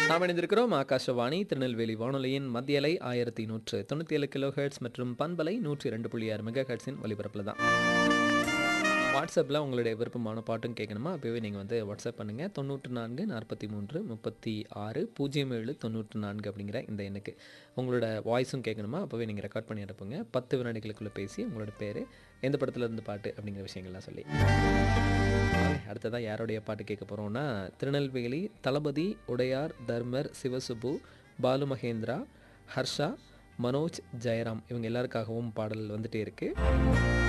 நாம் இணைந்திருக்கிறோம் ஆகாஷவாணி திருநெல்வேலி வானொலியின் மத்திய அலை ஆயிரத்தி நூற்று தொண்ணூற்றி ஏழு கிலோ ஹெர்ட்ஸ் மற்றும் பண்பலை நூற்றி ரெண்டு புள்ளி ஆறு மெகா ஹெர்ட்ஸின் ஒலிபரப்பில் தான் வாட்ஸ்அப்பில் உங்களுடைய விருப்பமான பாட்டும் கேட்கணுமா அப்போவே நீங்கள் வந்து வாட்ஸ்அப் பண்ணுங்கள் தொண்ணூற்று நான்கு நாற்பத்தி மூன்று முப்பத்தி ஆறு பூஜ்ஜியம் ஏழு தொண்ணூற்று நான்கு அப்படிங்கிற இந்த எண்ணுக்கு உங்களோட வாய்ஸும் கேட்கணுமா அப்போவே நீங்கள் ரெக்கார்ட் பண்ணி அனுப்புங்க பத்து வினாடிகளுக்குள்ளே பேசி உங்களோட பேர் எந்த படத்துல இருந்து பாட்டு அப்படிங்கிற விஷயங்கள்லாம் சொல்லி வாங்க, அடுத்ததா யாருடைய பாட்டு கேட்க போகிறோம்னா திருநெல்வேலி தளபதி உடையார் தர்மர் சிவசுப்பு பாலு மகேந்திரா ஹர்ஷா மனோஜ் ஜெயராம் இவங்க எல்லாருக்காகவும் பாடல் வந்துட்டே இருக்கு